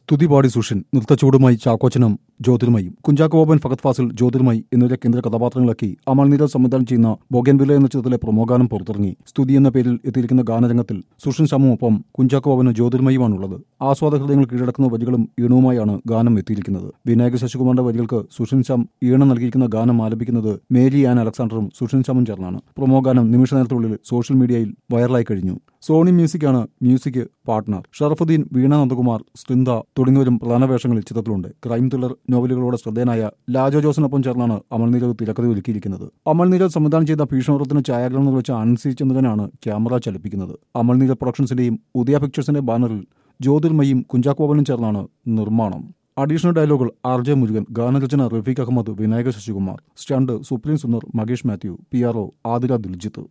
സ്തുതി പാടി സുഷിൻ നൃത്തച്ചൂടുമായി ചാക്കോച്ചനും ജ്യോതിർമയും കുഞ്ചാക്കോ ബോബൻ ഫഹദ് ഫാസിൽ ജ്യോതിർമയി എന്നിവരെ കേന്ദ്ര കഥാപാത്രങ്ങളാക്കി അമൽ നീരജ് സംവിധാനം ചെയ്യുന്ന ബോഗൻവില എന്ന ചിത്രത്തിലെ പ്രമോഗാനം പുറത്തിറങ്ങി സ്തുതി എന്ന പേരിൽ എത്തിയിരിക്കുന്ന ഗാനരംഗത്തിൽ സുഷിൻ ശമുമൊപ്പം കുഞ്ചാക്കോ ബോബനും ജ്യോതിർമയുമാണുള്ളത് ആസ്വാദക ഹൃദയങ്ങൾ കീഴടക്കുന്ന വരികളും ഈണവുമായാണ് ഗാനം എത്തിയിരിക്കുന്നത് വിനായക ശശികുമാറിന്റെ വരികൾക്ക് സുഷിൻ ശ്യാം ഈണം നൽകിയിരിക്കുന്ന ഗാനം ആലപിക്കുന്നത് മേരി ആൻ അലക്സാണ്ടറും സുഷിൻ ശ്യാമും ചേർന്നാണ് പ്രമോ ഗാനം നിമിഷ നേരത്തിനുള്ളിൽ സോഷ്യൽ മീഡിയയിൽ വൈറലായി കഴിഞ്ഞു സോണി മ്യൂസിക്കാണ് മ്യൂസിക് പാർട്ട്ണർ ഷറഫുദ്ദീൻ വീണ നന്ദകുമാർ സ്കൃന്ദ തുടങ്ങിയവരും പ്രധാന വേഷങ്ങളിൽ ചിത്രത്തിലുണ്ട് ക്രൈം ത്രില്ലർ നോവലുകളോടെ ശ്രദ്ധേയനായ ലാജോ ജോസിനൊപ്പം ചേർന്നാണ് അമൽ നീരജ് തിരക്കഥ ഒരുക്കിയിരിക്കുന്നത് അമൽ നീരജ് സംവിധാനം ചെയ്ത ഭീഷണവൃത്തിന് ഛായാഗ്രഹണം നിർവഹിച്ച അൻസി ചന്ദ്രനാണ് ക്യാമറ ചലിപ്പിക്കുന്നത് അമൽ നീരജ് പ്രൊഡക്ഷൻസിന്റെയും ഉദയ പിക്ചേഴ്സിന്റെ ബാനറിൽ ജ്യോതിർമയും കുഞ്ചാക്കോബനും ചേർന്നാണ് നിർമ്മാണം അഡീഷണൽ ഡയലോഗുകൾ ആർ ജെ മുരുകൻ ഗാനരചന Rafeeq Ahammed Vinayaka Sasikumar stunt Supreme Sundar Mahesh Mathew P R O Athira Diljith